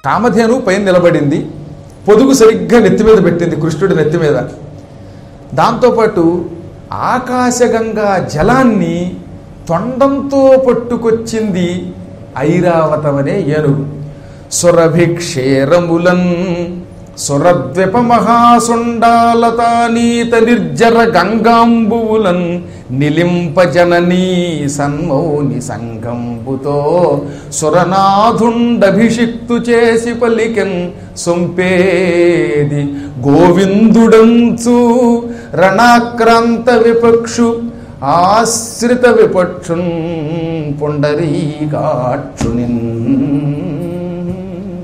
కామధేను పైన నిలబడింది పొదుగు సరిగ్గా నెత్తి మీద పెట్టింది కృష్ణుడి నెత్తి మీద దాంతోపాటు ఆకాశగంగా జలాన్ని తొండంతో పట్టుకొచ్చింది ఐరావతం అనే ఏనుగు సురభిక్షేరములన్ సురద్విప మహాసుండాలతానీత నిర్జర గంగాంబువులన్ నిలింపజననీ సన్మౌని సంగంబుతో సురనాథుండభిషిక్తు చేసి పలికెన్ సొంపేది గోవిందుడంచు రణాక్రాంత విపక్షు ఆశ్రిత విపక్షున్ పుండరీకాక్షునిన్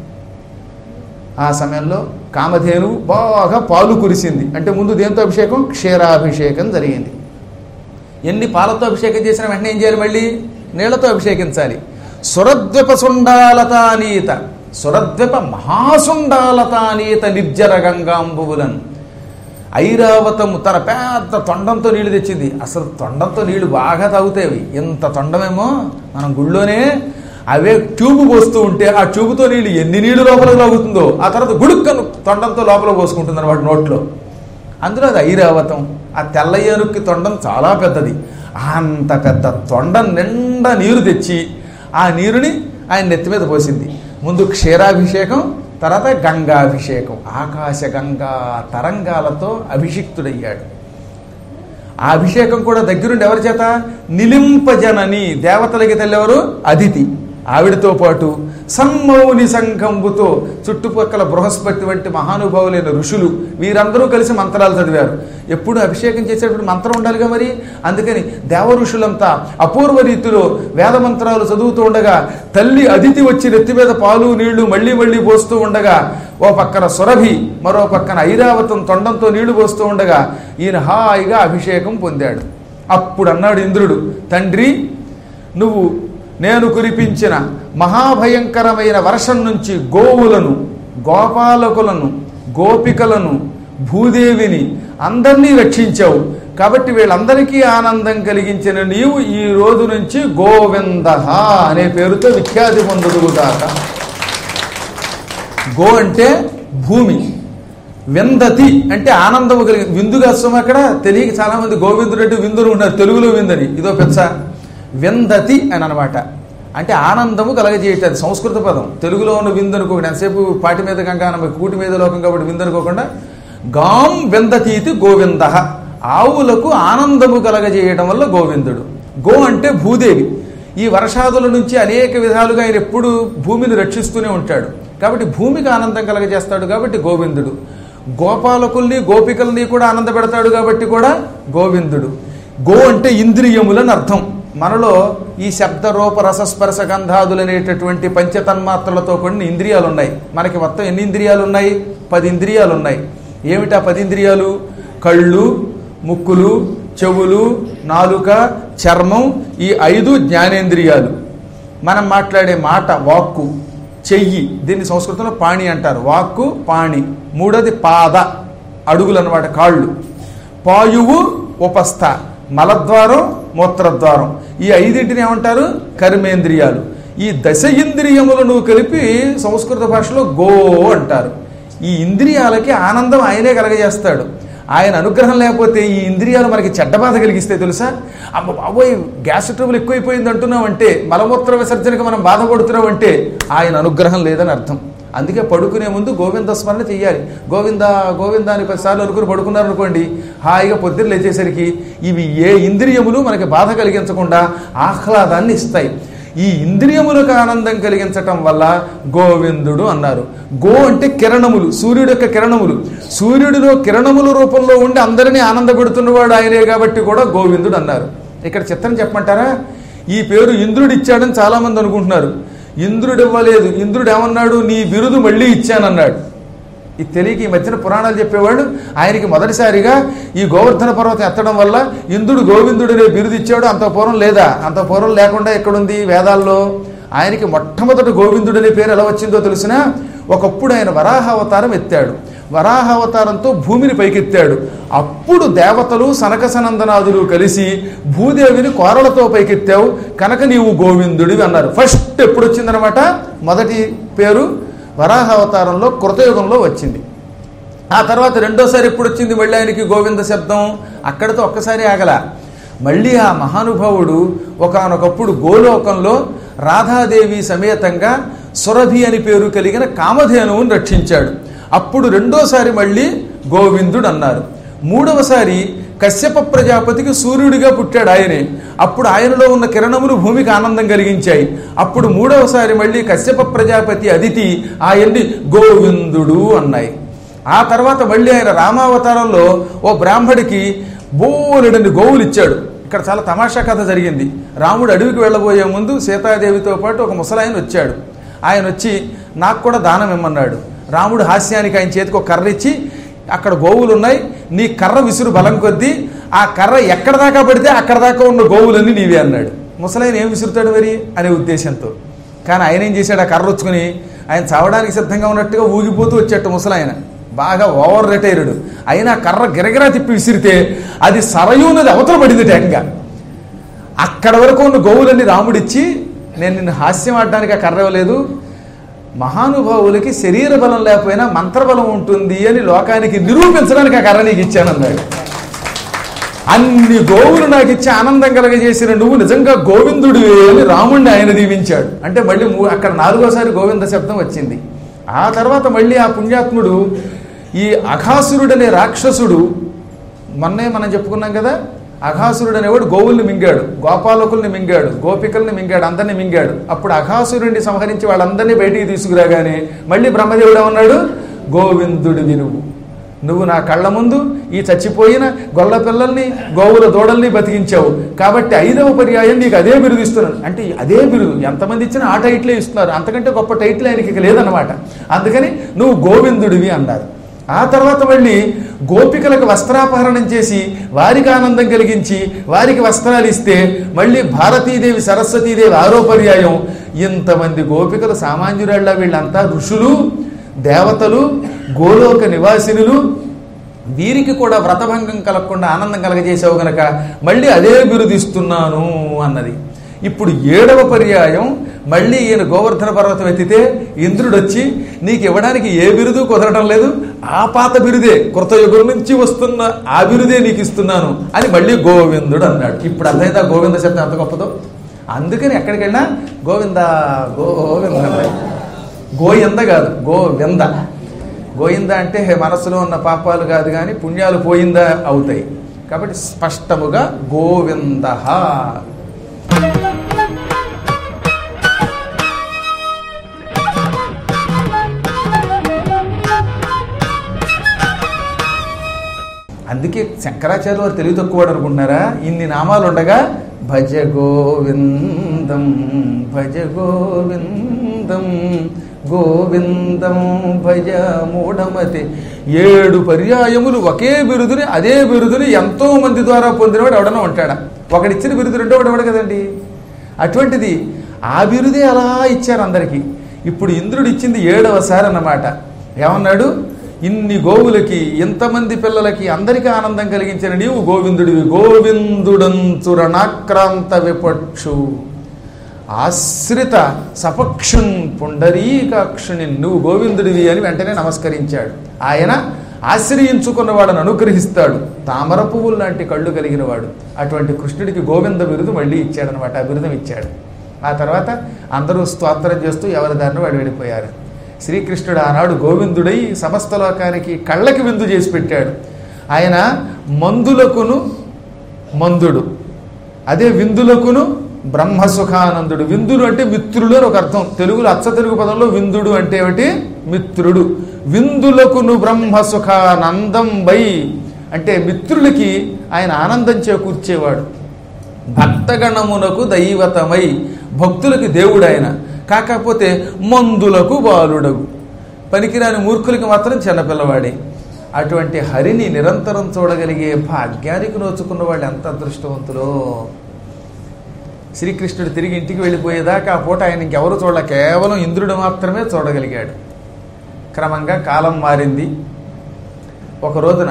ఆ సమయంలో కామధేను బాగా పాలు కురిసింది అంటే ముందు దేంతో అభిషేకం క్షీరాభిషేకం జరిగింది ఎన్ని పాలతో అభిషేకం చేసినా వెంటనే ఏం చేయాలి మళ్ళీ నీళ్లతో అభిషేకించాలి సురద్వీప సుండాలతానీత సురద్వీప మహాసుండాలతానీత నిర్జర గంగాంబువులను ఐరావతము తన పెద్ద తొండంతో నీళ్లు తెచ్చింది అసలు తొండంతో నీళ్లు బాగా తాగుతాయి ఇంత తొండమేమో మనం గుళ్ళోనే అవే ట్యూబ్ పోస్తూ ఉంటే ఆ ట్యూబ్తో నీళ్లు ఎన్ని నీళ్లు లోపలికి లాగుతుందో ఆ తర్వాత గుడుక్కను తొండంతో లోపల పోసుకుంటుంది అనమాట నోట్లో అందులో అది ఐరావతం ఆ తెల్ల ఏనుక్కి తొండం చాలా పెద్దది అంత పెద్ద తొండం నిండా నీరు తెచ్చి ఆ నీరుని ఆయన నెత్తి మీద పోసింది ముందు క్షీరాభిషేకం తర్వాత గంగాభిషేకం ఆకాశ గంగా తరంగాలతో అభిషిక్తుడయ్యాడు ఆ అభిషేకం కూడా దగ్గరుండి ఎవరి చేత నిలింపజనని దేవతలకి తెల్లెవరు అదితి ఆవిడతో పాటు సమ్మౌని సంఘంబుతో చుట్టుపక్కల బృహస్పతి వంటి మహానుభావులైన ఋషులు వీరందరూ కలిసి మంత్రాలు చదివారు ఎప్పుడు అభిషేకం చేసేటప్పుడు మంత్రం ఉండాలిగా మరి అందుకని దేవ ఋషులంతా అపూర్వ రీతిలో వేద మంత్రాలు చదువుతూ ఉండగా తల్లి అదితి వచ్చి నెత్తి మీద పాలు నీళ్లు మళ్ళీ మళ్ళీ పోస్తూ ఉండగా ఓ పక్కన సురభి మరో పక్కన ఐరావతం తొండంతో నీళ్లు పోస్తూ ఉండగా ఈయన హాయిగా అభిషేకం పొందాడు అప్పుడు అన్నాడు ఇంద్రుడు తండ్రి నువ్వు నేను కురిపించిన మహాభయంకరమైన వర్షం నుంచి గోవులను గోపాలకులను గోపికలను భూదేవిని అందరినీ రక్షించావు కాబట్టి వీళ్ళందరికీ ఆనందం కలిగించిన నీవు ఈ రోజు నుంచి గోవింద అనే పేరుతో విఖ్యాతి పొందుదుగాక గో అంటే భూమి విందతి అంటే ఆనందము కలిగి విందుగా వస్తాం అక్కడ తెలియక చాలా మంది గోవిందుడు అంటే విందులు ఉన్నారు తెలుగులో విందని ఇదో పెచ్చ విందతి అని అనమాట అంటే ఆనందము కలగజేయటది సంస్కృత పదం తెలుగులో ఉన్న విందు అనుకోకుండా ఎంతసేపు పాటి మీద గంగానమ్మ కూటి మీద లోకం కాబట్టి విందు అనుకోకుండా గాం విందతీతి గోవింద ఆవులకు ఆనందము కలగజేయటం వల్ల గోవిందుడు గో అంటే భూదేవి ఈ వర్షాదుల నుంచి అనేక విధాలుగా ఆయన ఎప్పుడు భూమిని రక్షిస్తూనే ఉంటాడు కాబట్టి భూమికి ఆనందం కలగజేస్తాడు కాబట్టి గోవిందుడు గోపాలకుల్ని గోపికల్ని కూడా ఆనంద పెడతాడు కాబట్టి కూడా గోవిందుడు గో అంటే ఇంద్రియములని అర్థం మనలో ఈ శబ్ద రూప రసస్పర్శ గంధాదులు అనేటటువంటి పంచతన్మాత్రలతో కొన్ని ఇంద్రియాలు ఉన్నాయి మనకి మొత్తం ఎన్ని ఇంద్రియాలు ఉన్నాయి పది ఇంద్రియాలు ఉన్నాయి ఏమిటా పది ఇంద్రియాలు కళ్ళు ముక్కులు చెవులు నాలుక చర్మం ఈ ఐదు జ్ఞానేంద్రియాలు మనం మాట్లాడే మాట వాక్కు చెయ్యి దీన్ని సంస్కృతంలో పాణి అంటారు వాక్కు పాణి మూడోది పాద అడుగులు అన్నమాట కాళ్ళు పాయువు ఉపస్థ మలద్వారం మూత్రద్వారం ఈ ఐదింటిని ఏమంటారు కర్మేంద్రియాలు ఈ దశ ఇంద్రియములను కలిపి సంస్కృత భాషలో గో అంటారు ఈ ఇంద్రియాలకి ఆనందం ఆయనే కలగజేస్తాడు ఆయన అనుగ్రహం లేకపోతే ఈ ఇంద్రియాలు మనకి చెడ్డ బాధ కలిగిస్తే తెలుసా అమ్మ బాబోయ్ గ్యాస్ ట్రబుల్ ఎక్కువైపోయింది అంటున్నామంటే మలమూత్ర విసర్జనకు మనం బాధపడుతున్నామంటే ఆయన అనుగ్రహం లేదని అర్థం అందుకే పడుకునే ముందు గోవింద స్మరణ చెయ్యాలి గోవింద గోవింద అని పదిసార్లు అనుకుని పడుకున్నారనుకోండి హాయిగా పొద్దున్న లేచేసరికి ఇవి ఏ ఇంద్రియములు మనకి బాధ కలిగించకుండా ఆహ్లాదాన్ని ఇస్తాయి ఈ ఇంద్రియములకు ఆనందం కలిగించటం వల్ల గోవిందుడు అన్నారు గో అంటే కిరణములు సూర్యుడు యొక్క కిరణములు సూర్యుడిలో కిరణముల రూపంలో ఉండి అందరినీ ఆనందపెడుతున్నవాడు ఆయనే కాబట్టి కూడా గోవిందుడు అన్నారు ఇక్కడ చిత్రం చెప్పమంటారా ఈ పేరు ఇంద్రుడు ఇచ్చాడని చాలా మంది అనుకుంటున్నారు ఇంద్రుడు ఇవ్వలేదు ఇంద్రుడు ఏమన్నాడు నీ బిరుదు మళ్ళీ ఇచ్చానన్నాడు ఇది తెలియక ఈ మధ్యన పురాణాలు చెప్పేవాడు ఆయనకి మొదటిసారిగా ఈ గోవర్ధన పర్వతం ఎత్తడం వల్ల ఇంద్రుడు గోవిందుడు అనే బిరుదు ఇచ్చాడు అంత పూర్వం లేదా అంత పూర్వం లేకుండా ఎక్కడుంది వేదాల్లో ఆయనకి మొట్టమొదటి గోవిందుడు అనే పేరు ఎలా వచ్చిందో తెలిసినా ఒకప్పుడు ఆయన వరాహ అవతారం ఎత్తాడు వరాహ అవతారంతో భూమిని పైకెత్తాడు అప్పుడు దేవతలు సనక సనందనాదులు కలిసి భూదేవిని కోరలతో పైకెత్తావు కనుక నీవు గోవిందుడివి అన్నారు ఫస్ట్ ఎప్పుడు వచ్చిందనమాట మొదటి పేరు వరాహ అవతారంలో కృతయుగంలో వచ్చింది ఆ తర్వాత రెండోసారి ఎప్పుడు వచ్చింది మళ్ళీ ఆయనకి గోవింద శబ్దం అక్కడితో ఒక్కసారి ఆగల మళ్ళీ ఆ మహానుభావుడు ఒకానొకప్పుడు గోలోకంలో రాధాదేవి సమేతంగా సురభి అని పేరు కలిగిన కామధేనువుని రక్షించాడు అప్పుడు రెండోసారి మళ్ళీ గోవిందుడు అన్నారు మూడవసారి కశ్యప ప్రజాపతికి సూర్యుడిగా పుట్టాడు ఆయనే అప్పుడు ఆయనలో ఉన్న కిరణములు భూమికి ఆనందం కలిగించాయి అప్పుడు మూడవసారి మళ్ళీ కశ్యప ప్రజాపతి అదితి ఆయన్ని గోవిందుడు అన్నాయి ఆ తర్వాత మళ్ళీ ఆయన రామావతారంలో ఓ బ్రాహ్మడికి బోలెడని గోవులు ఇచ్చాడు ఇక్కడ చాలా తమాషా కథ జరిగింది రాముడు అడవికి వెళ్ళబోయే ముందు సీతాదేవితో పాటు ఒక ముసలాయన వచ్చాడు ఆయన వచ్చి నాకు కూడా దానం ఇమ్మన్నాడు రాముడు హాస్యానికి ఆయన చేతికి ఒక కర్ర ఇచ్చి అక్కడ గోవులు ఉన్నాయి నీ కర్ర విసురు బలం కొద్దీ ఆ కర్ర ఎక్కడ దాకా పడితే అక్కడ దాకా ఉన్న గోవులన్నీ నీవే అన్నాడు ముసలాయన ఏం విసురుతాడు మరి అనే ఉద్దేశంతో కానీ ఆయన ఏం చేశాడు ఆ కర్ర వచ్చుకుని ఆయన చావడానికి సిద్ధంగా ఉన్నట్టుగా ఊగిపోతూ వచ్చేట్టు ముసలాయన బాగా ఓవర్ రిటైర్డ్ అయినా కర్ర గిరగిరా తిప్పి విసిరితే అది సరయూనది అవతల పడింది టేకంగా అక్కడ వరకు ఉన్న గోవులన్నీ రాముడిచ్చి నేను నిన్ను హాస్యం ఆడడానికి ఆ కర్ర ఇవ్వలేదు మహానుభావులకి శరీర బలం లేకపోయినా మంత్రబలం ఉంటుంది అని లోకానికి నిరూపించడానికి ఆ కర్ర నీకు ఇచ్చానన్నాడు అన్ని గోవులు నాకు ఇచ్చి ఆనందం కలగజేసిన నువ్వు నిజంగా గోవిందుడివే అని రాముణ్ణి ఆయన దీవించాడు అంటే మళ్ళీ మూ- అక్కడ నాలుగోసారి గోవింద శబ్దం వచ్చింది ఆ తర్వాత మళ్ళీ ఆ పుణ్యాత్ముడు ఈ అఘాసురుడనే రాక్షసుడు మొన్నే మనం చెప్పుకున్నాం కదా అఘాసురుడు అనేవాడు గోవుల్ని మింగాడు గోపాలకుల్ని మింగాడు గోపికల్ని మింగాడు అందరిని మింగాడు అప్పుడు అఘాసురుడిని సంహరించి వాళ్ళందరినీ బయటికి తీసుకురాగానే మళ్ళీ బ్రహ్మదేవుడు ఏమన్నాడు గోవిందుడివి నువ్వు నువ్వు నా కళ్ళ ముందు ఈ చచ్చిపోయిన గొల్ల పిల్లల్ని గోవుల దూడల్ని బతికించావు కాబట్టి ఐదవ పర్యాయం నీకు అదే బిరుదు ఇస్తున్నాను అంటే అదే బిరుదు ఎంతమంది ఇచ్చినా ఆ టైటిలే ఇస్తున్నారు అంతకంటే గొప్ప టైటిల్ ఆయనకి ఇక లేదన్నమాట అందుకని నువ్వు గోవిందుడివి అన్నారు ఆ తర్వాత మళ్ళీ గోపికలకు వస్త్రాపహరణం చేసి వారికి ఆనందం కలిగించి వారికి వస్త్రాలు ఇస్తే మళ్ళీ భారతీదేవి సరస్వతీదేవి ఆరో పర్యాయం ఇంతమంది గోపికలు సామాన్యురాళ్ళ వీళ్ళంతా ఋషులు దేవతలు గోలోక నివాసినులు వీరికి కూడా వ్రతభంగం కలగకుండా ఆనందం కలగజేసావు గనక మళ్ళీ అదే బిరుదిస్తున్నాను అన్నది ఇప్పుడు ఏడవ పర్యాయం మళ్ళీ ఈయన గోవర్ధన పర్వతం ఎత్తితే ఇంద్రుడు వచ్చి నీకు ఇవ్వడానికి ఏ బిరుదు కుదరడం లేదు ఆ పాత బిరుదే కృతయుగం నుంచి వస్తున్న ఆ బిరుదే నీకు ఇస్తున్నాను అని మళ్ళీ గోవిందుడు అన్నాడు ఇప్పుడు అర్థమైందా గోవింద శబ్దం ఎంత గొప్పదో అందుకని ఎక్కడికి వెళ్ళినా గోవింద గోవింద గోయింద కాదు గోవింద గోయింద అంటే హే మనసులో ఉన్న పాపాలు కాదు కానీ పుణ్యాలు పోయిందా అవుతాయి కాబట్టి స్పష్టముగా గోవింద అందుకే శంకరాచార్య వారు తెలివి తక్కువ అనుకుంటున్నారా ఇన్ని నామాలు ఉండగా భజ గోవిందం భజ గోవిందం గోవిందం భజ మూఢమతి ఏడు పర్యాయములు ఒకే బిరుదుని అదే బిరుదుని ఎంతో మంది ద్వారా పొందినవాడు ఎవడన్నా ఉంటాడా ఒకడిచ్చిన బిరుదు రెండో వాడు ఎవడు కదండి అటువంటిది ఆ బిరుదే అలా ఇచ్చారు అందరికీ ఇప్పుడు ఇంద్రుడు ఇచ్చింది ఏడవసారి అన్నమాట ఏమన్నాడు ఇన్ని గోవులకి ఎంతమంది పిల్లలకి అందరికీ ఆనందం కలిగించిన నీవు గోవిందుడివి గోవిందుడంచురణాక్రాంత విపక్షు ఆశ్రిత సపక్షున్ పుండరీకాక్షుని నువ్వు గోవిందుడివి అని వెంటనే నమస్కరించాడు ఆయన ఆశ్రయించుకున్న వాడని అనుగ్రహిస్తాడు తామర పువ్వులు లాంటి కళ్ళు కలిగిన వాడు అటువంటి కృష్ణుడికి గోవింద బిరుదు మళ్ళీ ఇచ్చాడనమాట ఆ బిరుదం ఇచ్చాడు ఆ తర్వాత అందరూ స్తోత్రం చేస్తూ ఎవరి దారిని వాడు వెళ్ళిపోయారు శ్రీకృష్ణుడు ఆనాడు గోవిందుడై సమస్త లోకానికి కళ్ళకి విందు చేసి పెట్టాడు ఆయన మందులకును మందుడు అదే విందులకును బ్రహ్మసుఖానందుడు విందులు అంటే మిత్రుడు అని ఒక అర్థం తెలుగులో అచ్చ తెలుగు పదంలో విందుడు అంటే ఏమిటి మిత్రుడు విందులకును బ్రహ్మసుఖానందం వై అంటే మిత్రులకి ఆయన ఆనందం చేకూర్చేవాడు భక్తగణమునకు దైవతమై భక్తులకి దేవుడు ఆయన కాకపోతే మందులకు బాలుడగు పనికిరాని మూర్ఖులకి మాత్రం చిన్నపిల్లవాడే అటువంటి హరిని నిరంతరం చూడగలిగే భాగ్యానికి నోచుకున్న వాళ్ళు ఎంత అదృష్టవంతులో శ్రీకృష్ణుడు తిరిగి ఇంటికి వెళ్ళిపోయేదాకా ఆ పూట ఆయన ఇంకెవరు చూడ కేవలం ఇంద్రుడు మాత్రమే చూడగలిగాడు క్రమంగా కాలం మారింది ఒక రోజున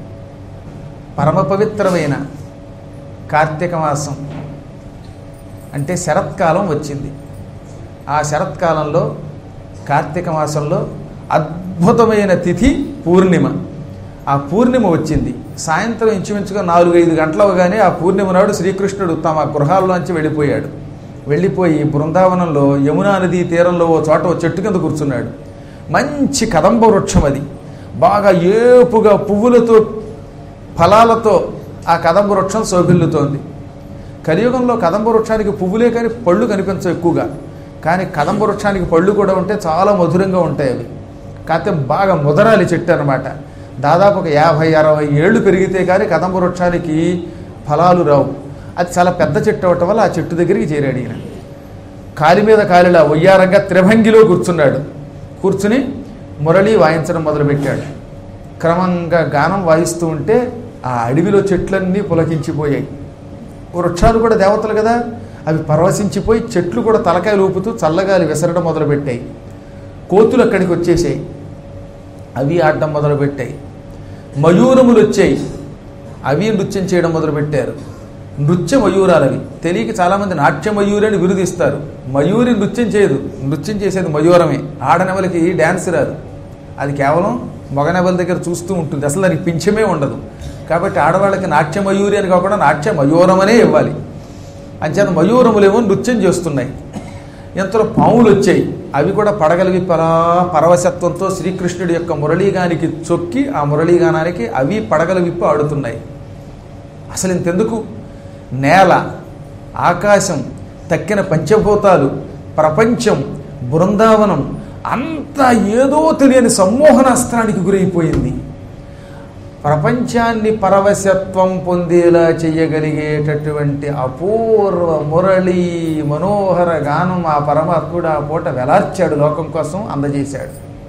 పరమ పవిత్రమైన కార్తీక మాసం అంటే శరత్కాలం వచ్చింది ఆ శరత్కాలంలో కార్తీక మాసంలో అద్భుతమైన తిథి పూర్ణిమ ఆ పూర్ణిమ వచ్చింది సాయంత్రం ఇంచుమించుగా నాలుగు ఐదు గంటలవగానే ఆ పూర్ణిమ నాడు శ్రీకృష్ణుడు తమ గృహాల్లోంచి వెళ్ళిపోయాడు వెళ్ళిపోయి బృందావనంలో యమునా నదీ తీరంలో ఓ చోట ఓ చెట్టు కింద కూర్చున్నాడు మంచి కదంబ వృక్షం అది బాగా ఏపుగా పువ్వులతో ఫలాలతో ఆ కదంబ వృక్షం శోభిల్లుతోంది కలియుగంలో కదంబ వృక్షానికి పువ్వులే కానీ పళ్ళు కనిపించవు ఎక్కువగా కానీ కదంబ వృక్షానికి పళ్ళు కూడా ఉంటే చాలా మధురంగా ఉంటాయి అవి కాకపోతే బాగా ముదరాలి చెట్టు అనమాట దాదాపు ఒక యాభై అరవై ఏళ్ళు పెరిగితే కానీ కదంబ వృక్షానికి ఫలాలు రావు అది చాలా పెద్ద చెట్టు అవటం వల్ల ఆ చెట్టు దగ్గరికి చేరాడు ఈయన కాలి మీద కాలిలా ఒయ్యారంగా త్రిభంగిలో కూర్చున్నాడు కూర్చుని మురళి వాయించడం మొదలుపెట్టాడు క్రమంగా గానం వాయిస్తూ ఉంటే ఆ అడవిలో చెట్లన్నీ పులకించిపోయాయి వృక్షాలు కూడా దేవతలు కదా అవి పరవశించిపోయి చెట్లు కూడా తలకాయలు ఊపుతూ చల్లగాలి విసరడం మొదలుపెట్టాయి కోతులు అక్కడికి వచ్చేసాయి అవి ఆడడం మొదలుపెట్టాయి మయూరములు వచ్చాయి అవి నృత్యం చేయడం మొదలుపెట్టారు నృత్య మయూరాలు అవి తెలియక చాలామంది నాట్య మయూరి అని విరుదిస్తారు మయూరి నృత్యం చేయదు నృత్యం చేసేది మయూరమే ఆడనెవలకి డ్యాన్స్ రాదు అది కేవలం మగనెవల దగ్గర చూస్తూ ఉంటుంది అసలు దానికి పింఛమే ఉండదు కాబట్టి ఆడవాళ్ళకి నాట్య మయూరి అని కాకుండా నాట్య మయూరమనే ఇవ్వాలి అంచేత మయూరములేమో నృత్యం చేస్తున్నాయి ఎంతలో పాములు వచ్చాయి అవి కూడా పడగలిగి పరా పరవశత్వంతో శ్రీకృష్ణుడి యొక్క మురళీగానికి చొక్కి ఆ మురళీగానానికి అవి పడగల విప్పు ఆడుతున్నాయి అసలు ఇంతెందుకు నేల ఆకాశం తక్కిన పంచభూతాలు ప్రపంచం బృందావనం అంతా ఏదో తెలియని సమ్మోహనాస్త్రానికి గురైపోయింది ప్రపంచాన్ని పరవశత్వం పొందేలా చెయ్యగలిగేటటువంటి అపూర్వ మురళి మనోహర గానం ఆ పరమాత్ముడు ఆ పూట వెలార్చాడు లోకం కోసం అందజేశాడు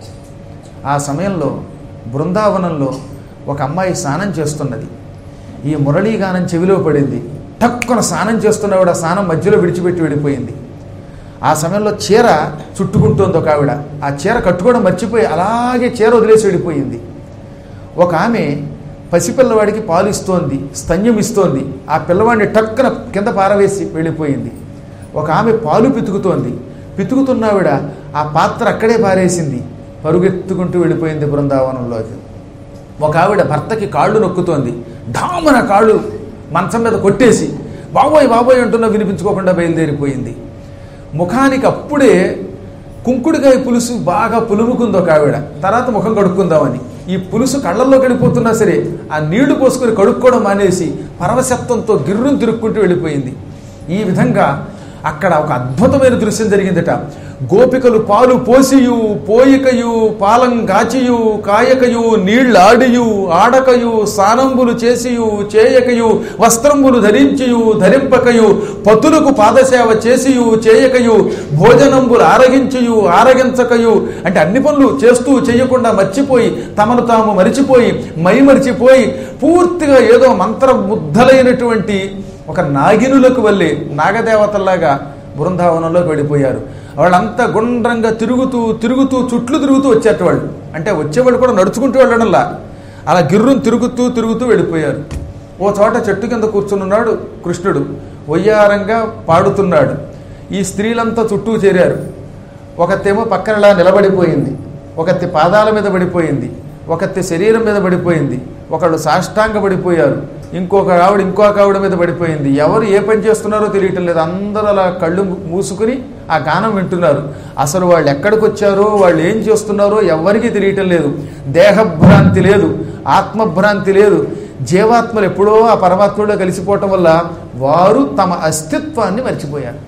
ఆ సమయంలో బృందావనంలో ఒక అమ్మాయి స్నానం చేస్తున్నది ఈ మురళీ గానం చెవిలో పడింది టక్కున స్నానం చేస్తున్నవాడు ఆ స్నానం మధ్యలో విడిచిపెట్టి వెళ్ళిపోయింది ఆ సమయంలో చీర చుట్టుకుంటోంది ఒక ఆవిడ ఆ చీర కట్టుకోవడం మర్చిపోయి అలాగే చీర వదిలేసి వెళ్ళిపోయింది ఒక ఆమె పసిపిల్లవాడికి పాలు ఇస్తోంది స్తన్యం ఇస్తోంది ఆ పిల్లవాడిని టక్కున కింద పారవేసి వెళ్ళిపోయింది ఒక ఆమె పాలు పితుకుతోంది పితుకుతున్నావిడ ఆ పాత్ర అక్కడే పారేసింది పరుగెత్తుకుంటూ వెళ్ళిపోయింది బృందావనంలోకి ఒక ఆవిడ భర్తకి కాళ్ళు నొక్కుతోంది ఢామన కాళ్ళు మంచం మీద కొట్టేసి బాబోయ్ బాబోయ్ అంటున్నా వినిపించుకోకుండా బయలుదేరిపోయింది ముఖానికి అప్పుడే కుంకుడుకాయ పులుసు బాగా పులుముకుంది ఒక ఆవిడ తర్వాత ముఖం కడుక్కుందామని ఈ పులుసు కళ్ళల్లోకి వెళ్ళిపోతున్నా సరే ఆ నీళ్లు పోసుకొని కడుక్కోవడం మానేసి పరవశత్వంతో గిర్రును తిరుక్కుంటూ వెళ్ళిపోయింది ఈ విధంగా అక్కడ ఒక అద్భుతమైన దృశ్యం జరిగిందట గోపికలు పాలు పోసియు పోయికయు పాలం గాచియు కాయకయు నీళ్ళాడియు ఆడకయు స్నానంబులు చేసియు చేయకయు వస్త్రంబులు ధరించియు ధరింపకయు పతులకు పాదసేవ చేసియు చేయకయు భోజనంబులు ఆరగించియు ఆరగించకయు అంటే అన్ని పనులు చేస్తూ చేయకుండా మర్చిపోయి తమను తాము మరిచిపోయి మై మరిచిపోయి పూర్తిగా ఏదో మంత్రముగ్ధలైనటువంటి ఒక నాగినులకు వల్లే నాగదేవతల్లాగా బృందావనంలోకి వెళ్ళిపోయారు వాళ్ళంతా గుండ్రంగా తిరుగుతూ తిరుగుతూ చుట్లు తిరుగుతూ వచ్చేట వాళ్ళు అంటే వచ్చేవాళ్ళు కూడా నడుచుకుంటూ వెళ్ళడంలా అలా గిర్రును తిరుగుతూ తిరుగుతూ వెళ్ళిపోయారు ఓ చోట చెట్టు కింద కూర్చున్నాడు కృష్ణుడు వయ్యారంగా పాడుతున్నాడు ఈ స్త్రీలంతా చుట్టూ చేరారు ఒకతేమో పక్కన ఇలా నిలబడిపోయింది ఒకతి పాదాల మీద పడిపోయింది ఒకతి శరీరం మీద పడిపోయింది ఒకళ్ళు సాష్టాంగ పడిపోయారు ఇంకొక ఆవిడ ఇంకొక ఆవిడ మీద పడిపోయింది ఎవరు ఏ పని చేస్తున్నారో తెలియటం లేదు అందరూ అలా కళ్ళు మూసుకుని ఆ గానం వింటున్నారు అసలు వాళ్ళు ఎక్కడికి వచ్చారో వాళ్ళు ఏం చేస్తున్నారో ఎవరికీ తెలియటం లేదు దేహభ్రాంతి లేదు ఆత్మభ్రాంతి లేదు జీవాత్మలు ఎప్పుడో ఆ పరమాత్మలో కలిసిపోవటం వల్ల వారు తమ అస్తిత్వాన్ని మర్చిపోయారు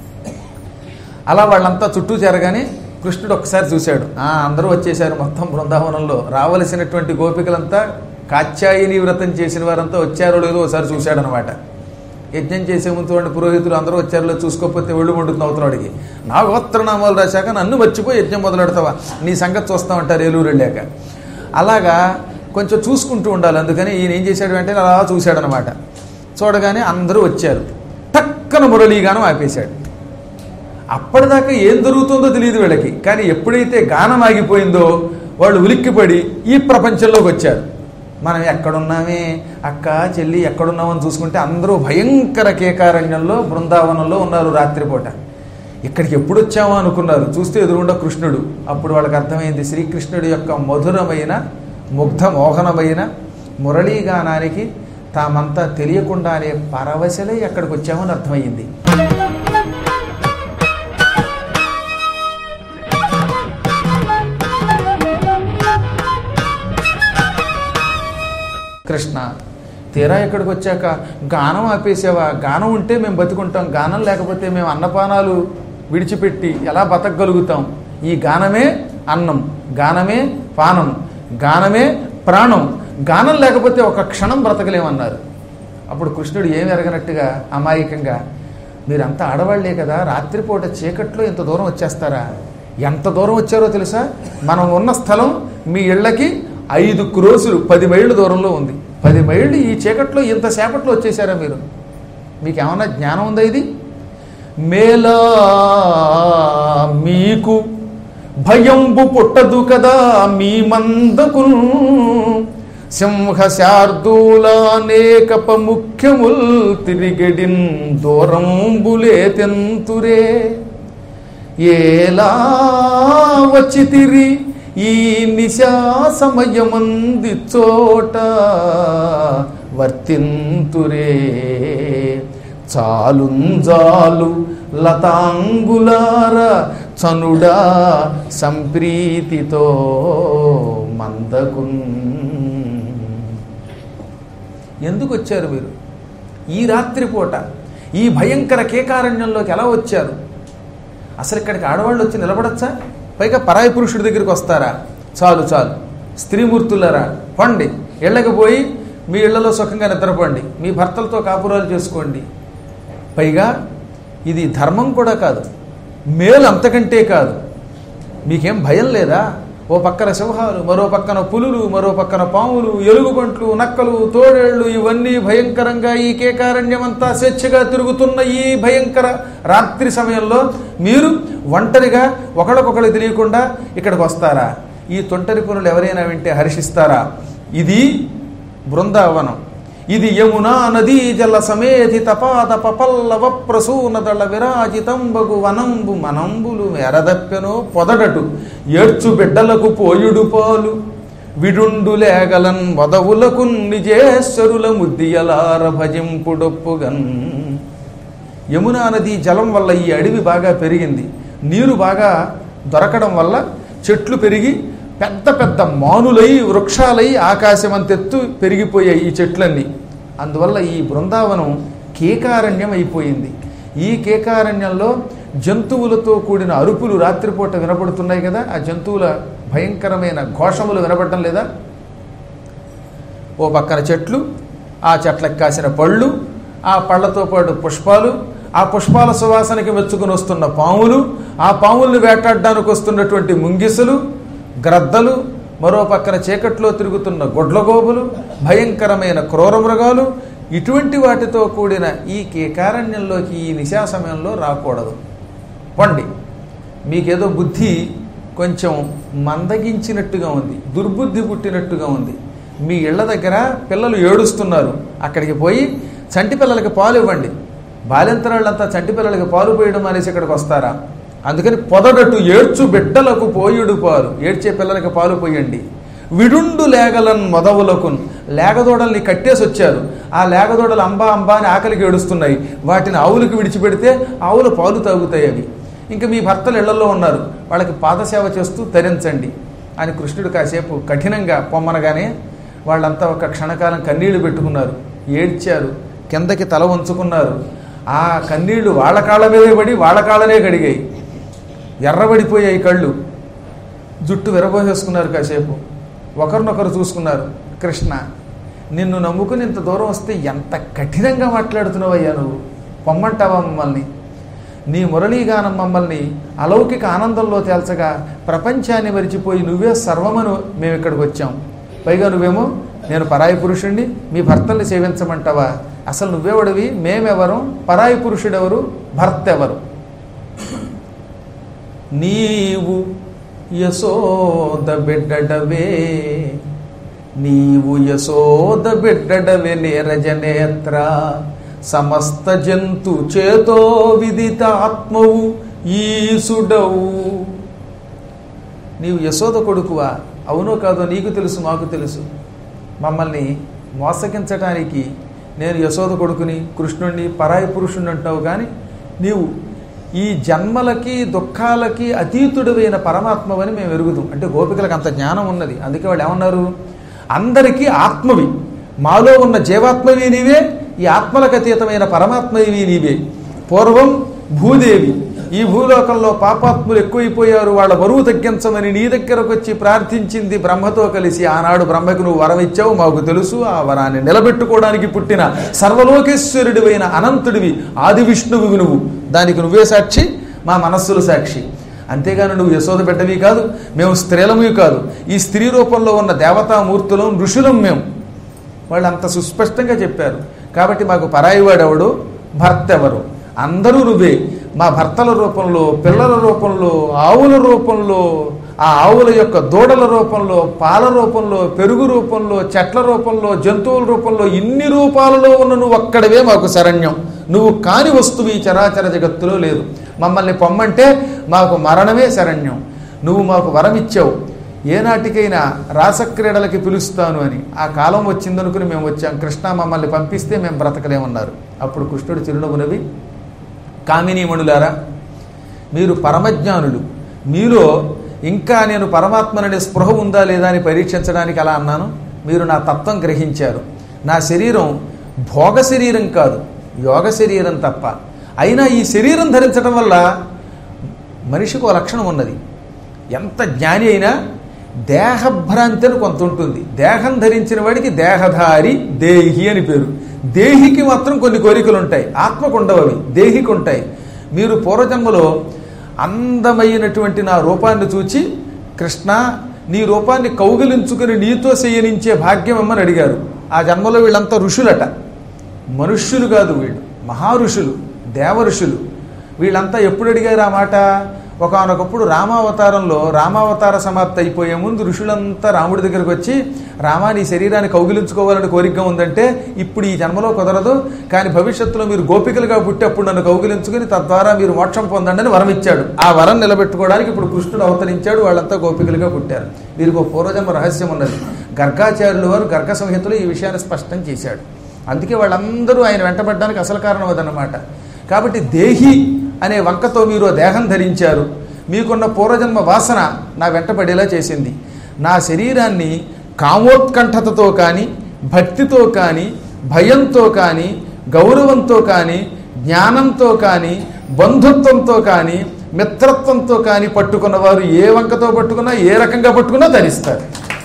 అలా వాళ్ళంతా చుట్టూ చేరగానే కృష్ణుడు ఒక్కసారి చూశాడు ఆ అందరూ వచ్చేసారు మొత్తం బృందావనంలో రావలసినటువంటి గోపికలంతా కాత్యాయని వ్రతం చేసిన వారంతా వచ్చారో లేదో ఒకసారి చూశాడనమాట యజ్ఞం చేసే ముందు వాడిని పురోహితులు అందరూ వచ్చారో లేదో చూసుకోకపోతే ఒళ్ళు మండుతుంది అవుతున్నాడికి నా గోత్రనామాలు రాశాక నన్ను మర్చిపోయి యజ్ఞం మొదలెడతావా నీ సంగతి చూస్తామంటారు ఏలూరు వెళ్ళాక అలాగా కొంచెం చూసుకుంటూ ఉండాలి అందుకని ఈయన ఏం చేశాడు అంటే అలా చూశాడనమాట చూడగానే అందరూ వచ్చారు టక్కన మురళీగానం ఆపేశాడు అప్పటిదాకా ఏం జరుగుతుందో తెలియదు వీళ్ళకి కానీ ఎప్పుడైతే గానం ఆగిపోయిందో వాళ్ళు ఉలిక్కిపడి ఈ ప్రపంచంలోకి వచ్చారు మనం ఎక్కడున్నామే అక్క చెల్లి ఎక్కడున్నామని చూసుకుంటే అందరూ భయంకర కేకారణ్యంలో బృందావనంలో ఉన్నారు రాత్రిపూట ఇక్కడికి ఎప్పుడు వచ్చామో అనుకున్నారు చూస్తే ఎదురుగుండా కృష్ణుడు అప్పుడు వాళ్ళకి అర్థమైంది శ్రీకృష్ణుడి యొక్క మధురమైన ముగ్ధ మోహనమైన మురళీగానానికి తామంతా తెలియకుండానే పరవశలై అక్కడికి వచ్చామని అర్థమైంది కృష్ణ తీరా ఇక్కడికి వచ్చాక గానం ఆపేసావా గానం ఉంటే మేము బతుకుంటాం గానం లేకపోతే మేము అన్నపానాలు విడిచిపెట్టి ఎలా బతకగలుగుతాం ఈ గానమే అన్నం గానమే పానం గానమే ప్రాణం గానం లేకపోతే ఒక క్షణం బ్రతకలేమన్నారు అప్పుడు కృష్ణుడు ఏమి ఎరగనట్టుగా అమాయకంగా మీరంతా ఆడవాళ్లే కదా రాత్రిపూట చీకట్లో ఇంత దూరం వచ్చేస్తారా ఎంత దూరం వచ్చారో తెలుసా మనం ఉన్న స్థలం మీ ఇళ్ళకి ఐదు క్రోసులు పది మైళ్ళు దూరంలో ఉంది పది మైళ్ళు ఈ చీకట్లో ఇంతసేపట్లో వచ్చేసారా మీరు మీకు ఏమన్నా జ్ఞానం ఉందా ఇది మేలా మీకు భయంబు పుట్టదు కదా మీ మందకు సింహ శార్దూలానేకప ముఖ్యముల్ తిరిగడిన్ దూరంబులే తెంతురే ఏలా వచ్చి తిరి ఈ నిశా సమయమంది చోట వర్తింతురే చాలుంజాలు లతాంగులార చనుడా సంప్రీతితో మందకున్ ఎందుకు వచ్చారు మీరు ఈ రాత్రి పూట ఈ భయంకర కేకారణ్యంలోకి ఎలా వచ్చారు అసలు ఇక్కడికి ఆడవాళ్ళు వచ్చి నిలబడచ్చా పైగా పరాయి పురుషుడి దగ్గరికి వస్తారా చాలు చాలు స్త్రీమూర్తులరా పండి ఇళ్ళకి పోయి మీ ఇళ్లలో సుఖంగా నిద్రపోండి మీ భర్తలతో కాపురాలు చేసుకోండి పైగా ఇది ధర్మం కూడా కాదు మేలు అంతకంటే కాదు మీకేం భయం లేదా ఓ పక్కన సింహాలు మరో పక్కన పులులు మరో పక్కన పాములు ఎలుగుబంట్లు నక్కలు తోడేళ్లు ఇవన్నీ భయంకరంగా ఈ కేకారణ్యమంతా స్వేచ్ఛగా తిరుగుతున్న ఈ భయంకర రాత్రి సమయంలో మీరు ఒంటరిగా ఒకళ్ళకొకళ్ళు తెలియకుండా ఇక్కడికి వస్తారా ఈ తొంటరి పనులు ఎవరైనా వింటే హర్షిస్తారా ఇది బృందావనం ఇది యమునా నదీ జల సమేతి తపాద పపల్లవ ప్రసూనదళ విరాజితంబగు వనంబు మనంబులు ఎరదప్పెనో పొదడటు ఏడ్చు బిడ్డలకు పోయుడు పాలు విడుండు లేగలన్ వదవులకు నిజేశ్వరుల ముద్దియలార భజింపుడొప్పుగన్ యమునా నది జలం వల్ల ఈ అడవి బాగా పెరిగింది నీరు బాగా దొరకడం వల్ల చెట్లు పెరిగి పెద్ద పెద్ద మానులై వృక్షాలై ఆకాశమంతెత్తు పెరిగిపోయాయి ఈ చెట్లన్నీ అందువల్ల ఈ బృందావనం కేకారణ్యం అయిపోయింది ఈ కేకారణ్యంలో జంతువులతో కూడిన అరుపులు రాత్రిపూట వినపడుతున్నాయి కదా ఆ జంతువుల భయంకరమైన ఘోషములు వినపడటం లేదా ఓ పక్కన చెట్లు ఆ చెట్లకు కాసిన పళ్ళు ఆ పళ్ళతో పాటు పుష్పాలు ఆ పుష్పాల సువాసనకి మెచ్చుకుని వస్తున్న పాములు ఆ పాముల్ని వేటాడడానికి వస్తున్నటువంటి ముంగిసలు గ్రద్దలు మరో పక్కన చీకట్లో తిరుగుతున్న గొడ్లగోబులు భయంకరమైన క్రూర మృగాలు ఇటువంటి వాటితో కూడిన ఈ కేకారణ్యంలోకి ఈ నిశా సమయంలో రాకూడదు పండి మీకేదో బుద్ధి కొంచెం మందగించినట్టుగా ఉంది దుర్బుద్ధి పుట్టినట్టుగా ఉంది మీ ఇళ్ల దగ్గర పిల్లలు ఏడుస్తున్నారు అక్కడికి పోయి చంటి పిల్లలకి పాలు ఇవ్వండి బాలింతరాళ్ళంతా చంటి పిల్లలకి పాలు పోయడం అనేసి ఇక్కడికి వస్తారా అందుకని పొదడటు ఏడ్చు బిడ్డలకు పోయుడు పాలు ఏడ్చే పిల్లలకి పాలు పోయండి విడుండు లేగలన్ మొదవులకు లేగదోడల్ని కట్టేసి వచ్చారు ఆ లేగదోడలు అంబా అంబా అని ఆకలికి ఏడుస్తున్నాయి వాటిని ఆవులకు విడిచిపెడితే ఆవులు పాలు తాగుతాయి అవి ఇంకా మీ భర్తలు ఇళ్లలో ఉన్నారు వాళ్ళకి పాదసేవ చేస్తూ తరించండి అని కృష్ణుడు కాసేపు కఠినంగా పొమ్మనగానే వాళ్ళంతా ఒక క్షణకాలం కన్నీళ్లు పెట్టుకున్నారు ఏడ్చారు కిందకి తల ఉంచుకున్నారు ఆ కన్నీళ్లు వాళ్ళ కాళ్ళ మీదే పడి వాళ్ళ కాళ్ళనే కడిగాయి ఎర్రబడిపోయాయి కళ్ళు జుట్టు విరబోసేసుకున్నారు కాసేపు ఒకరినొకరు చూసుకున్నారు కృష్ణ నిన్ను నమ్ముకుని ఇంత దూరం వస్తే ఎంత కఠినంగా మాట్లాడుతున్నావయ్యా నువ్వు పొమ్మంటావా మమ్మల్ని నీ మురళీగానం మమ్మల్ని అలౌకిక ఆనందంలో తేల్చగా ప్రపంచాన్ని మరిచిపోయి నువ్వే సర్వమను మేము ఇక్కడికి వచ్చాం పైగా నువ్వేమో నేను పరాయి పురుషుణ్ణి మీ భర్తల్ని సేవించమంటావా అసలు నువ్వెవడివి మేమెవరు పరాయి పురుషుడెవరు భర్త ఎవరు నీవు యశోద బిడ్డడవే నీవు యశోద బిడ్డడవే నీరజనేత్ర సమస్త జంతు చేతో విదిత ఆత్మవు ఈసుడవు నీవు యశోద కొడుకువా అవునో కాదో నీకు తెలుసు మాకు తెలుసు మమ్మల్ని మోసగించటానికి నేను యశోద కొడుకుని కృష్ణుణ్ణి పరాయి పురుషుణ్ణి అంటావు కానీ నీవు ఈ జన్మలకి దుఃఖాలకి అతీతుడమైన పరమాత్మవని మేము ఎరుగుదాం అంటే గోపికలకు అంత జ్ఞానం ఉన్నది అందుకే వాళ్ళు ఏమన్నారు అందరికీ ఆత్మవి మాలో ఉన్న జీవాత్మవి నీవే ఈ ఆత్మలకు అతీతమైన పరమాత్మవి నీవే పూర్వం భూదేవి ఈ భూలోకంలో పాపాత్ములు ఎక్కువైపోయారు వాళ్ళ బరువు తగ్గించమని నీ దగ్గరకు వచ్చి ప్రార్థించింది బ్రహ్మతో కలిసి ఆనాడు బ్రహ్మకు నువ్వు వరం ఇచ్చావు మాకు తెలుసు ఆ వరాన్ని నిలబెట్టుకోవడానికి పుట్టిన సర్వలోకేశ్వరుడివైన అనంతుడివి ఆది విష్ణువు నువ్వు దానికి నువ్వే సాక్షి మా మనస్సులు సాక్షి అంతేగాని నువ్వు యశోద బిడ్డవి కాదు మేము స్త్రీలము కాదు ఈ స్త్రీ రూపంలో ఉన్న దేవతామూర్తులం ఋషులం మేము వాళ్ళు అంత సుస్పష్టంగా చెప్పారు కాబట్టి మాకు పరాయివాడెవడు భర్త ఎవరు అందరూ నువ్వే మా భర్తల రూపంలో పిల్లల రూపంలో ఆవుల రూపంలో ఆ ఆవుల యొక్క దూడల రూపంలో పాల రూపంలో పెరుగు రూపంలో చెట్ల రూపంలో జంతువుల రూపంలో ఇన్ని రూపాలలో ఉన్న నువ్వు ఒక్కడవే మాకు శరణ్యం నువ్వు కాని వస్తువు ఈ చరాచర జగత్తులో లేదు మమ్మల్ని పొమ్మంటే మాకు మరణమే శరణ్యం నువ్వు మాకు వరం ఇచ్చావు ఏనాటికైనా రాసక్రీడలకి పిలుస్తాను అని ఆ కాలం వచ్చిందనుకుని మేము వచ్చాం కృష్ణ మమ్మల్ని పంపిస్తే మేము బ్రతకలేమన్నారు అప్పుడు కృష్ణుడు చిరునవ్వు నవ్వి కామినీమణులారా మీరు పరమజ్ఞానులు మీలో ఇంకా నేను పరమాత్మననే స్పృహ ఉందా లేదా అని పరీక్షించడానికి అలా అన్నాను మీరు నా తత్వం గ్రహించారు నా శరీరం భోగ శరీరం కాదు యోగ శరీరం తప్ప అయినా ఈ శరీరం ధరించడం వల్ల మనిషికి ఒక లక్షణం ఉన్నది ఎంత జ్ఞాని అయినా దేహభ్రాంతి అని కొంత ఉంటుంది దేహం ధరించిన వాడికి దేహధారి దేహి అని పేరు దేహికి మాత్రం కొన్ని కోరికలు ఉంటాయి ఆత్మకు ఉండవు అవి దేహికి ఉంటాయి మీరు పూర్వజన్మలో అందమైనటువంటి నా రూపాన్ని చూచి కృష్ణ నీ రూపాన్ని కౌగిలించుకుని నీతో చేయనించే భాగ్యం అమ్మని అడిగారు ఆ జన్మలో వీళ్ళంతా ఋషులట మనుష్యులు కాదు వీళ్ళు మహా ఋషులు దేవ ఋషులు వీళ్ళంతా ఎప్పుడు అడిగారు ఆ మాట ఒకనొకప్పుడు రామావతారంలో రామావతార సమాప్తి అయిపోయే ముందు ఋషులంతా రాముడి దగ్గరికి వచ్చి రామా నీ శరీరాన్ని కౌగిలించుకోవాలని కోరిక ఉందంటే ఇప్పుడు ఈ జన్మలో కుదరదు కానీ భవిష్యత్తులో మీరు గోపికలుగా పుట్టేప్పుడు నన్ను కౌగిలించుకుని తద్వారా మీరు మోక్షం పొందండి అని వరం ఇచ్చాడు ఆ వరం నిలబెట్టుకోవడానికి ఇప్పుడు కృష్ణుడు అవతరించాడు వాళ్ళంతా గోపికలుగా పుట్టారు వీరికి ఒక పూర్వజన్మ రహస్యం ఉన్నది గర్గాచార్యుల వారు గర్గ సంహితలో ఈ విషయాన్ని స్పష్టం చేశాడు అందుకే వాళ్ళందరూ ఆయన వెంటబడడానికి అసలు కారణం అదనమాట కాబట్టి దేహి అనే వంకతో మీరు ఆ దేహం ధరించారు మీకున్న పూర్వజన్మ వాసన నా వెంటపడేలా చేసింది నా శరీరాన్ని కామోత్కంఠతతో కానీ భక్తితో కానీ భయంతో కానీ గౌరవంతో కానీ జ్ఞానంతో కానీ బంధుత్వంతో కానీ మిత్రత్వంతో కానీ పట్టుకున్న వారు ఏ వంకతో పట్టుకున్నా ఏ రకంగా పట్టుకున్నా ధరిస్తారు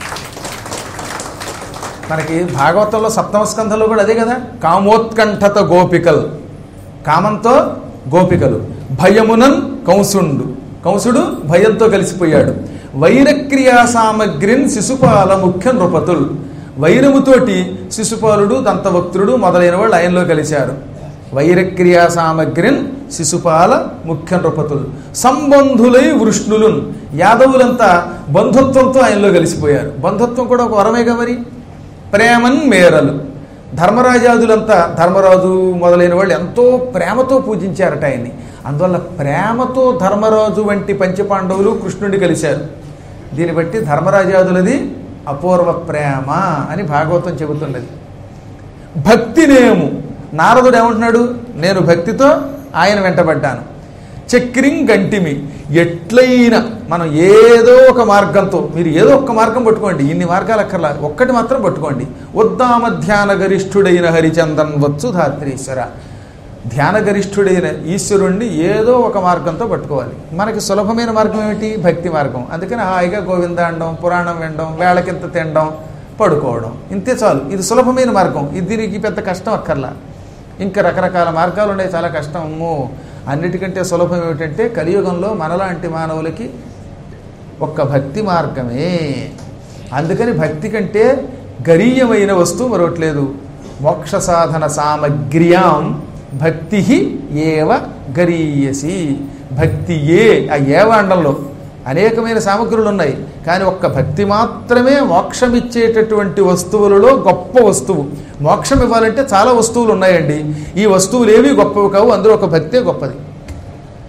మనకి భాగవతంలో సప్తమ స్కంధంలో కూడా అదే కదా కామోత్కంఠత గోపికల్ కామంతో గోపికలు భయమునన్ కంసుండు కంసుడు భయంతో కలిసిపోయాడు వైరక్రియా సామగ్రిన్ శిశుపాల ముఖ్య నృపతుల్ వైరముతోటి శిశుపాలుడు దంతభక్తుడు మొదలైన వాళ్ళు ఆయనలో కలిశారు వైరక్రియా సామగ్రిన్ శిశుపాల ముఖ్య నృపతులు సంబంధులై వృష్ణులున్ యాదవులంతా బంధుత్వంతో ఆయనలో కలిసిపోయారు బంధుత్వం కూడా ఒక వరమేగా మరి ప్రేమన్ మేరలు ధర్మరాజాదులంతా ధర్మరాజు మొదలైన వాళ్ళు ఎంతో ప్రేమతో పూజించారట ఆయన్ని అందువల్ల ప్రేమతో ధర్మరాజు వంటి పంచపాండవులు కృష్ణుడిని కలిశారు దీన్ని బట్టి ధర్మరాజాదులది అపూర్వ ప్రేమ అని భాగవతం చెబుతున్నది భక్తినేము నారదుడు ఏమంటున్నాడు నేను భక్తితో ఆయన వెంటబడ్డాను చక్రింగ్ గంటిమి ఎట్లయినా మనం ఏదో ఒక మార్గంతో మీరు ఏదో ఒక్క మార్గం పట్టుకోండి ఇన్ని మార్గాలు అక్కర్లా ఒక్కటి మాత్రం పట్టుకోండి ఉద్దామ ధ్యాన గరిష్ఠుడైన హరిచందన్ వచ్చు ధాత్రీశ్వర ధ్యాన గరిష్ఠుడైన ఈశ్వరుణ్ణి ఏదో ఒక మార్గంతో పట్టుకోవాలి మనకి సులభమైన మార్గం ఏమిటి భక్తి మార్గం అందుకని హాయిగా గోవింద అనడం పురాణం వినడం వేళకింత తినడం పడుకోవడం ఇంతే చాలు ఇది సులభమైన మార్గం ఇది దీనికి పెద్ద కష్టం అక్కర్లా ఇంకా రకరకాల మార్గాలు ఉన్నాయి చాలా కష్టం అమ్మో అన్నిటికంటే సులభం ఏమిటంటే కలియుగంలో మనలాంటి మానవులకి ఒక్క భక్తి మార్గమే అందుకని భక్తి కంటే గరీయమైన వస్తువు మరొకట్లేదు మోక్ష సాధన సామగ్ర్యాం భక్తి ఏవ గరీయసి భక్తి ఏ ఆ ఏవాండంలో అనేకమైన సామగ్రులు ఉన్నాయి కానీ ఒక్క భక్తి మాత్రమే మోక్షం ఇచ్చేటటువంటి వస్తువులలో గొప్ప వస్తువు మోక్షం ఇవ్వాలంటే చాలా వస్తువులు ఉన్నాయండి ఈ వస్తువులు ఏవి గొప్పవి కావు అందులో ఒక భక్తే గొప్పది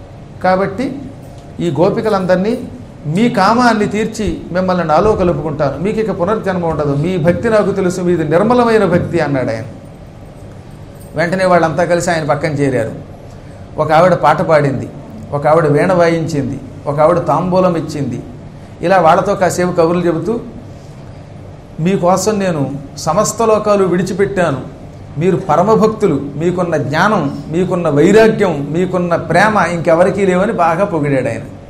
కాబట్టి ఈ గోపికలందరినీ మీ కామాన్ని తీర్చి మిమ్మల్ని నాలో కలుపుకుంటాను మీకు ఇక పునర్జన్మ ఉండదు మీ భక్తి నాకు తెలుసు మీది నిర్మలమైన భక్తి అన్నాడు ఆయన వెంటనే వాళ్ళంతా కలిసి ఆయన పక్కన చేరారు ఒక ఆవిడ పాట పాడింది ఒక ఆవిడ వీణ వాయించింది ఒక ఆవిడ తాంబూలం ఇచ్చింది ఇలా వాళ్ళతో కాసేపు కబుర్లు చెబుతూ మీకోసం నేను సమస్త లోకాలు విడిచిపెట్టాను మీరు పరమభక్తులు మీకున్న జ్ఞానం మీకున్న వైరాగ్యం మీకున్న ప్రేమ ఇంకెవరికీ లేవని బాగా పొగిడాడు ఆయన